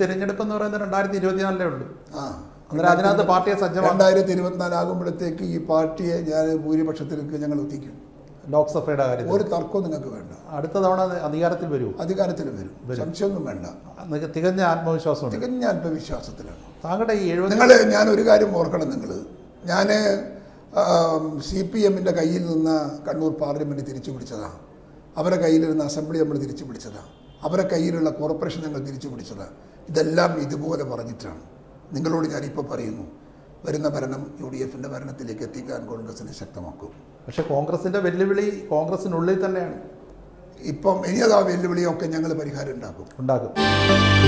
തിരഞ്ഞെടുപ്പ് എന്ന് പറയുന്നത് രണ്ടായിരത്തി ഇരുപത്തിനാലിലേ ഉള്ളൂ ആ അന്നേരം അതിനകത്ത് പാർട്ടിയെ സജ്ജമാക്കും രണ്ടായിരത്തി ഇരുപത്തിനാലാകുമ്പോഴത്തേക്ക് ഈ പാർട്ടിയെ ഞാൻ ഭൂരിപക്ഷത്തിലേക്ക് ഞങ്ങൾ എത്തിക്കും ലോക്സഭയുടെ കാര്യത്തിൽ ഒരു തർക്കവും നിങ്ങൾക്ക് വേണ്ട അടുത്ത തവണ അധികാരത്തിൽ വരൂ അധികാരത്തിൽ വരും സംശയമൊന്നും വേണ്ട നിങ്ങൾക്ക് തികഞ്ഞ ആത്മവിശ്വാസമുണ്ട് തികഞ്ഞ ആത്മവിശ്വാസത്തിലാണ് താങ്കളുടെ ഈ എഴുപത് നിങ്ങൾ ഞാൻ ഒരു കാര്യം ഓർക്കണം നിങ്ങൾ ഞാൻ സി പി എമ്മിൻ്റെ കയ്യിൽ നിന്ന് കണ്ണൂർ പാർലമെൻറ്റ് തിരിച്ചു പിടിച്ചതാണ് അവരെ കയ്യിലിരുന്ന അസംബ്ലി നമ്മൾ തിരിച്ചു പിടിച്ചതാണ് അവരെ കയ്യിലുള്ള കോർപ്പറേഷൻ ഞങ്ങൾ തിരിച്ചു പിടിച്ചതാണ് ഇതെല്ലാം ഇതുപോലെ പറഞ്ഞിട്ടാണ് നിങ്ങളോട് ഞാനിപ്പോൾ പറയുന്നു വരുന്ന ഭരണം യു ഡി എഫിൻ്റെ ഭരണത്തിലേക്ക് എത്തിക്കാൻ കോൺഗ്രസിനെ ശക്തമാക്കും പക്ഷെ കോൺഗ്രസിന്റെ വെല്ലുവിളി കോൺഗ്രസിനുള്ളിൽ തന്നെയാണ് ഇപ്പം ഇനി അത് ആ വെല്ലുവിളിയൊക്കെ ഞങ്ങൾ പരിഹാരം ഉണ്ടാക്കും ഉണ്ടാക്കും